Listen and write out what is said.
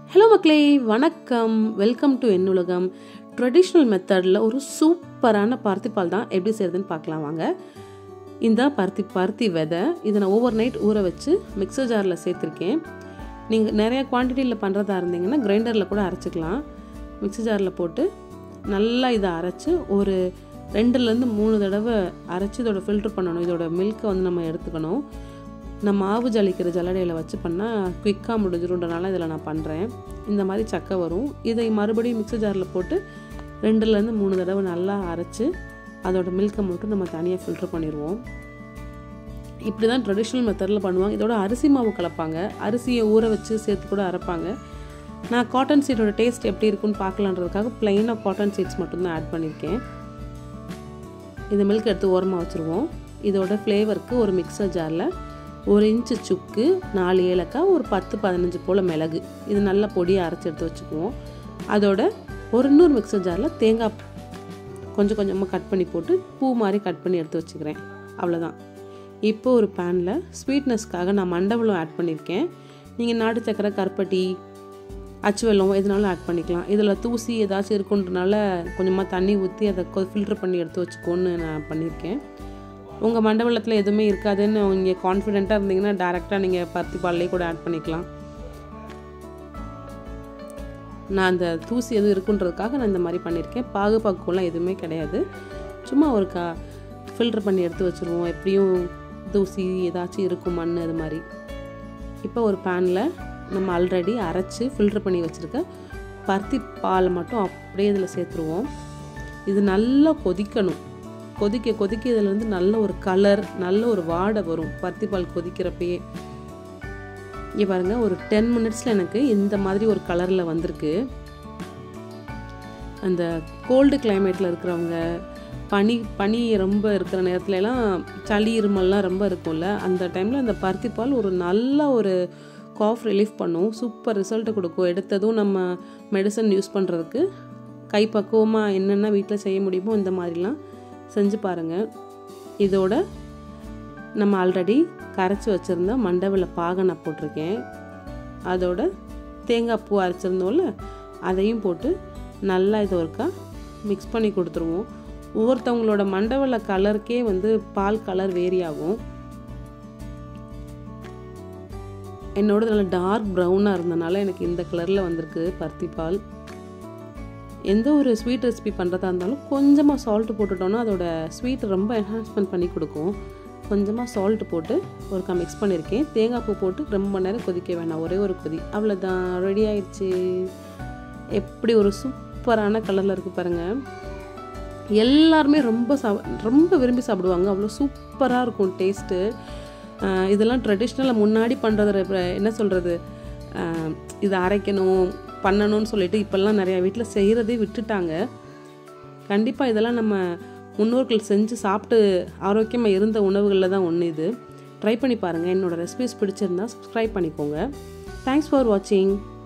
hello மக்களே வணக்கம் welcome to என்னுலகம் traditional மெத்தடில் ஒரு சூப்பரான பருத்திப்பால் தான் எப்படி செய்யறதுன்னு பார்க்கலாம் வாங்க இந்த பருத்தி பருத்தி விதை இதை நான் ஓவர் நைட் ஊற வச்சு மிக்சர் ஜாரில் சேர்த்துருக்கேன் நீங்கள் நிறைய குவான்டிட்டியில் பண்ணுறதா இருந்தீங்கன்னா கிரைண்டரில் கூட அரைச்சிக்கலாம் மிக்சர் ஜாரில் போட்டு நல்லா இதை அரைச்சி ஒரு ரெண்டுலேருந்து மூணு தடவை அரைச்சி இதோட ஃபில்ட்ரு பண்ணணும் இதோட மில்க்கை வந்து நம்ம எடுத்துக்கணும் நான் மாவு ஜலிக்கிற ஜல்லடையில் வச்சு பண்ணால் குயிக்காக முடிஞ்சிருன்றனால இதில் நான் பண்ணுறேன் இந்த மாதிரி சக்கை வரும் இதை மறுபடியும் மிக்சர் ஜாரில் போட்டு ரெண்டுலேருந்து மூணு தடவை நல்லா அரைச்சி அதோட மில்க்கை மட்டும் நம்ம தனியாக ஃபில்ட்ரு பண்ணிடுவோம் இப்படி தான் ட்ரெடிஷ்னல் மெத்தடில் பண்ணுவாங்க இதோட அரிசி மாவு கலப்பாங்க அரிசியை ஊற வச்சு சேர்த்து கூட அரைப்பாங்க நான் காட்டன் சீட்டோட டேஸ்ட் எப்படி இருக்குன்னு பார்க்கலான்றதுக்காக ப்ளைனாக காட்டன் சீட்ஸ் மட்டும்தான் ஆட் பண்ணியிருக்கேன் இந்த மில்க் எடுத்து ஓரமாக வச்சுருவோம் இதோட ஃப்ளேவருக்கு ஒரு மிக்சர் ஜாரில் ஒரு இன்ச்சு சுக்கு நாலு ஏலக்காய் ஒரு பத்து பதினஞ்சு போல் மிளகு இது நல்லா பொடியை அரைச்சி எடுத்து வச்சுக்குவோம் அதோட ஒரு இன்னொரு மிக்சர் ஜாரில் தேங்காய் கொஞ்சம் கொஞ்சமாக கட் பண்ணி போட்டு பூ மாதிரி கட் பண்ணி எடுத்து வச்சுக்கிறேன் அவ்வளோதான் இப்போ ஒரு பேனில் ஸ்வீட்னஸ்க்காக நான் மண்டவளம் ஆட் பண்ணியிருக்கேன் நீங்கள் நாட்டு சக்கரை கருப்பட்டி அச்சு வெல்லம் எதுனாலும் ஆட் பண்ணிக்கலாம் இதில் தூசி ஏதாச்சும் இருக்குன்றனால கொஞ்சமாக தண்ணி ஊற்றி அதை ஃபில்ட்ரு பண்ணி எடுத்து வச்சுக்கோன்னு நான் பண்ணியிருக்கேன் உங்கள் மண்டபத்தில் எதுவுமே இருக்காதுன்னு நீங்கள் கான்ஃபிடெண்ட்டாக இருந்தீங்கன்னா டேரெக்டாக நீங்கள் பருத்தி பால்லே கூட ஆட் பண்ணிக்கலாம் நான் அந்த தூசி எதுவும் இருக்குன்றதுக்காக நான் இந்த மாதிரி பண்ணியிருக்கேன் பாகு பக்குவம்லாம் எதுவுமே கிடையாது சும்மா ஒரு கா ஃபில்ட்ரு பண்ணி எடுத்து வச்சுருவோம் எப்படியும் தூசி ஏதாச்சும் இருக்கும் மண் அது மாதிரி இப்போ ஒரு பேனில் நம்ம ஆல்ரெடி அரைச்சி ஃபில்ட்ரு பண்ணி வச்சுருக்க பருத்தி பால் மட்டும் அப்படியே இதில் சேர்த்துருவோம் இது நல்லா கொதிக்கணும் கொதிக்க கொதிக்க இதில் வந்து நல்ல ஒரு கலர் நல்ல ஒரு வாடை வரும் பருத்தி பால் கொதிக்கிறப்பயே இங்கே பாருங்கள் ஒரு டென் மினிட்ஸில் எனக்கு இந்த மாதிரி ஒரு கலரில் வந்திருக்கு அந்த கோல்டு கிளைமேட்டில் இருக்கிறவங்க பனி பனி ரொம்ப இருக்கிற நேரத்துலலாம் சளி இருமல்லாம் ரொம்ப இருக்கும்ல அந்த டைமில் அந்த பருத்தி பால் ஒரு நல்ல ஒரு காஃப் ரிலீஃப் பண்ணும் சூப்பர் ரிசல்ட்டை கொடுக்கும் எடுத்ததும் நம்ம மெடிசன் யூஸ் பண்ணுறதுக்கு கை பக்குவமாக என்னென்ன வீட்டில் செய்ய முடியுமோ இந்த மாதிரிலாம் செஞ்சு பாருங்கள் இதோட நம்ம ஆல்ரெடி கரைச்சி வச்சுருந்த மண்டவில் பாகை நான் போட்டிருக்கேன் அதோட தேங்காய் பூ அரைச்சிருந்தோம்ல அதையும் போட்டு நல்லா இது ஒருக்கா மிக்ஸ் பண்ணி கொடுத்துருவோம் ஒவ்வொருத்தவங்களோட மண்டவள கலருக்கே வந்து பால் கலர் வேரி ஆகும் என்னோட நல்ல டார்க் ப்ரௌனாக இருந்தனால எனக்கு இந்த கலரில் வந்திருக்கு பருத்தி பால் எந்த ஒரு ஸ்வீட் ரெசிபி பண்ணுறதா இருந்தாலும் கொஞ்சமாக சால்ட்டு போட்டுட்டோன்னா அதோட ஸ்வீட் ரொம்ப என்ஹான்ஸ்மெண்ட் பண்ணி கொடுக்கும் கொஞ்சமாக சால்ட்டு போட்டு ஒருக்கா மிக்ஸ் பண்ணியிருக்கேன் தேங்காய் பூ போட்டு ரொம்ப நேரம் கொதிக்க வேணாம் ஒரே ஒரு கொதி அவ்வளோதான் ரெடி ஆயிடுச்சு எப்படி ஒரு சூப்பரான கலரில் இருக்குது பாருங்கள் எல்லாருமே ரொம்ப சாப் ரொம்ப விரும்பி சாப்பிடுவாங்க அவ்வளோ சூப்பராக இருக்கும் டேஸ்ட்டு இதெல்லாம் ட்ரெடிஷ்னலாக முன்னாடி பண்ணுறது என்ன சொல்கிறது இதை அரைக்கணும் பண்ணணும்னு சொல்லிட்டு இப்போல்லாம் நிறையா வீட்டில் செய்கிறதே விட்டுட்டாங்க கண்டிப்பாக இதெல்லாம் நம்ம முன்னோர்கள் செஞ்சு சாப்பிட்டு ஆரோக்கியமாக இருந்த உணவுகளில் தான் ஒன்று இது ட்ரை பண்ணி பாருங்கள் என்னோடய ரெசிபிஸ் பிடிச்சிருந்தா சப்ஸ்கிரைப் பண்ணிக்கோங்க தேங்க்ஸ் ஃபார் வாட்சிங்